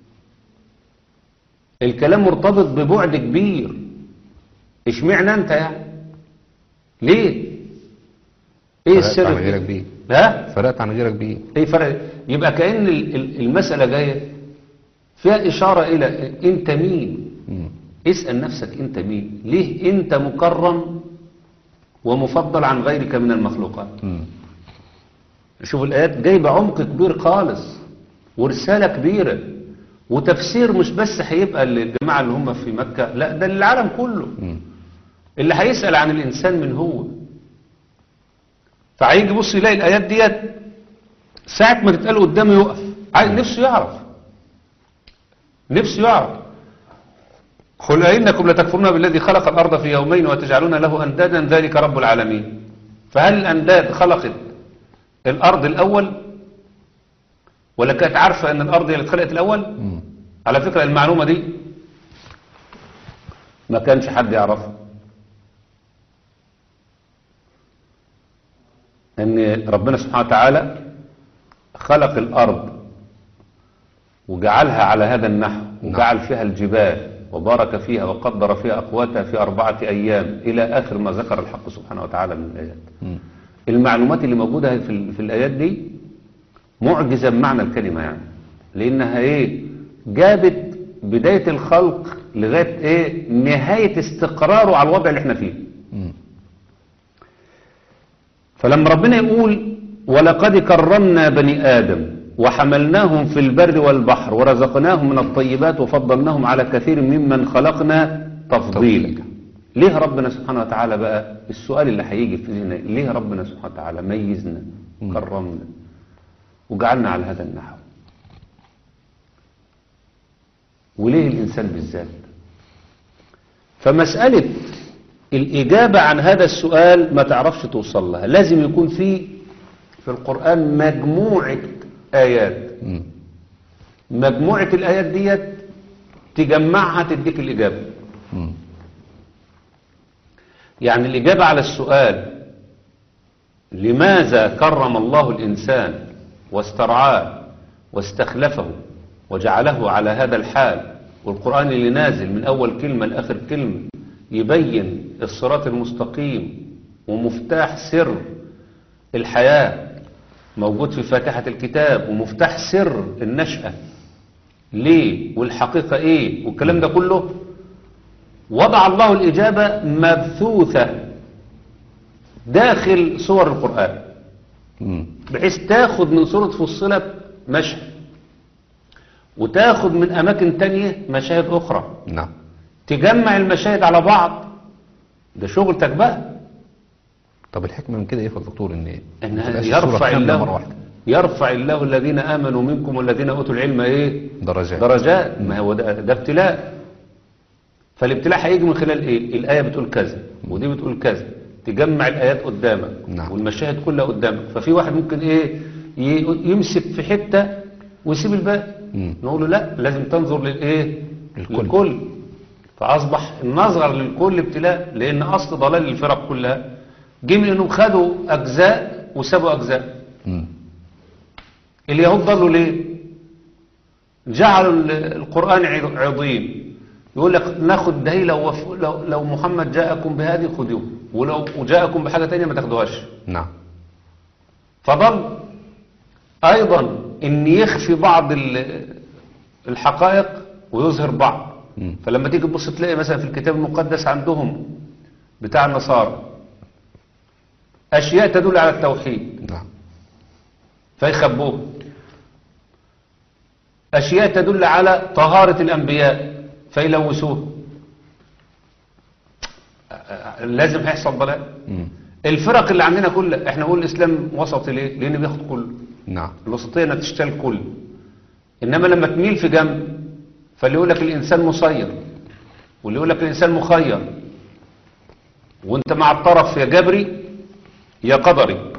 الكلام مرتبط ببعد كبير اشمعنى أنت يعني ليه ايه فرقت السر عن في غيرك كده؟ بيه ها فرقت عن غيرك بيه ايه فرق يبقى كأن ال- ال- المسألة جاية فيها إشارة إلى أنت مين مم. اسأل نفسك أنت مين ليه أنت مكرم ومفضل عن غيرك من المخلوقات مم. شوف الآيات جايبة عمق كبير خالص ورسالة كبيرة وتفسير مش بس هيبقى للجماعة اللي هم في مكة لا ده للعالم كله مم. اللي هيسأل عن الإنسان من هو فهيجي يبص يلاقي الآيات ديت ساعة ما تتقال قدامه يقف عايز نفسه يعرف نفسه يعرف قل أئنكم لتكفرون بالذي خلق الأرض في يومين وتجعلون له أندادا ذلك رب العالمين فهل الأنداد خلقت الأرض الأول ولا كانت عارفة أن الأرض هي اللي اتخلقت الأول مم. على فكرة المعلومة دي ما كانش حد يعرفها ان ربنا سبحانه وتعالى خلق الارض وجعلها على هذا النحو وجعل فيها الجبال وبارك فيها وقدر فيها اقواتها في اربعه ايام الى اخر ما ذكر الحق سبحانه وتعالى من الايات مم. المعلومات اللي موجوده في, ال- في الايات دي معجزه بمعنى الكلمه يعني لانها ايه جابت بدايه الخلق لغايه ايه نهايه استقراره على الوضع اللي احنا فيه مم. فلما ربنا يقول ولقد كرمنا بني آدم وحملناهم في البر والبحر ورزقناهم من الطيبات وفضلناهم على كثير ممن خلقنا تفضيلا ليه ربنا سبحانه وتعالى بقى السؤال اللي هيجي في ذهننا ليه ربنا سبحانه وتعالى ميزنا كرمنا وجعلنا على هذا النحو وليه الإنسان بالذات فمسألة الإجابة عن هذا السؤال ما تعرفش توصل لها لازم يكون في في القرآن مجموعة آيات مم. مجموعة الآيات ديت تجمعها تديك الإجابة مم. يعني الإجابة على السؤال لماذا كرم الله الإنسان واسترعاه واستخلفه وجعله على هذا الحال والقرآن اللي نازل من أول كلمة لآخر كلمة يبين الصراط المستقيم ومفتاح سر الحياة موجود في فاتحة الكتاب ومفتاح سر النشأة ليه والحقيقة ايه والكلام ده كله وضع الله الإجابة مبثوثة داخل سور القرآن مم. بحيث تاخد من سورة فصلت مشهد وتاخد من أماكن تانية مشاهد أخرى نعم تجمع المشاهد على بعض ده شغلتك بقى طب الحكمة من كده ايه يا دكتور ان ما ان تبقاش الصورة يرفع كاملة مرة الله واحدة يرفع الله الذين امنوا منكم والذين اوتوا العلم ايه درجات درجات ما هو ده, ده ابتلاء فالابتلاء هيجي من خلال ايه الايه بتقول كذا ودي بتقول كذا تجمع الايات قدامك نعم. والمشاهد كلها قدامك ففي واحد ممكن ايه ي- يمسك في حته ويسيب الباقي مم. نقول له لا لازم تنظر للايه الكل. للكل فاصبح النظر للكل ابتلاء لان اصل ضلال الفرق كلها جه من انهم خدوا اجزاء وسابوا اجزاء مم. اليهود ضلوا ليه جعلوا ال- القرآن عض- عضين يقول لك ناخد ده لو, وف- لو, لو محمد جاءكم بهذه خذوه ولو جاءكم بحاجة تانية ما تاخدوهاش نعم فضل أيضا إن يخفي بعض ال- الحقائق ويظهر بعض مم. فلما تيجي تبص تلاقي مثلا في الكتاب المقدس عندهم بتاع النصارى أشياء تدل على التوحيد نعم فيخبوه أشياء تدل على طهارة الأنبياء فيلوثوه لازم هيحصل ضلال مم. الفرق اللي عندنا كلها احنا نقول الإسلام وسطي ليه؟ لأن بياخد كله نعم الوسطية انك تشتغل الكل إنما لما تميل في جنب فاللي يقول لك الإنسان مسير واللي يقول لك الإنسان مخير وانت مع الطرف يا جبري يا قدري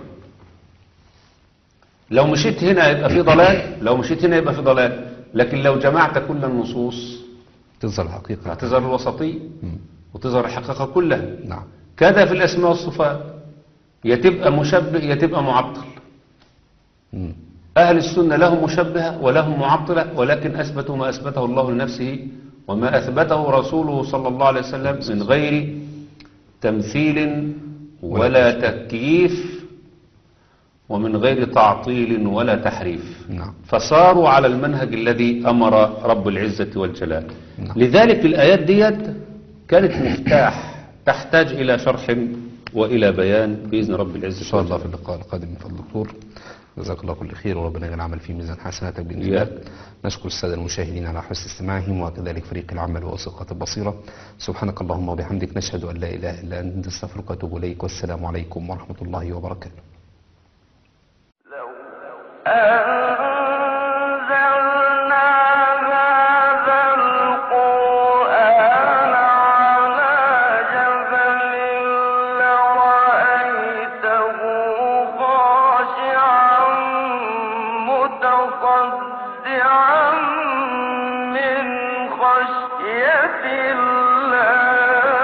لو مشيت هنا يبقى في ضلال لو مشيت هنا يبقى في ضلال لكن لو جمعت كل النصوص تظهر الحقيقة هتظهر الوسطية مم. وتظهر الحقيقة كلها نعم كذا في الأسماء والصفات يا تبقى مشبه يا تبقى معطل مم. أهل السنة لهم مشبهة ولهم معطلة ولكن أثبتوا ما أثبته الله لنفسه وما أثبته رسوله صلى الله عليه وسلم من غير تمثيل ولا تكييف ومن غير تعطيل ولا تحريف نعم فصاروا على المنهج الذي أمر رب العزة والجلال نعم. لذلك الآيات ديت كانت مفتاح تحتاج إلى شرح وإلى بيان بإذن رب العزة إن شاء الله والجلال. في اللقاء القادم من فضل الدكتور جزاك الله كل خير وربنا يجعل العمل في ميزان حسناتك بإذن الله إياك. نشكر السادة المشاهدين على حسن استماعهم وكذلك فريق العمل وثقة البصيرة سبحانك اللهم وبحمدك نشهد أن لا إله إلا أنت نستغفرك ونتوب إليك والسلام عليكم ورحمة الله وبركاته لو آمنوا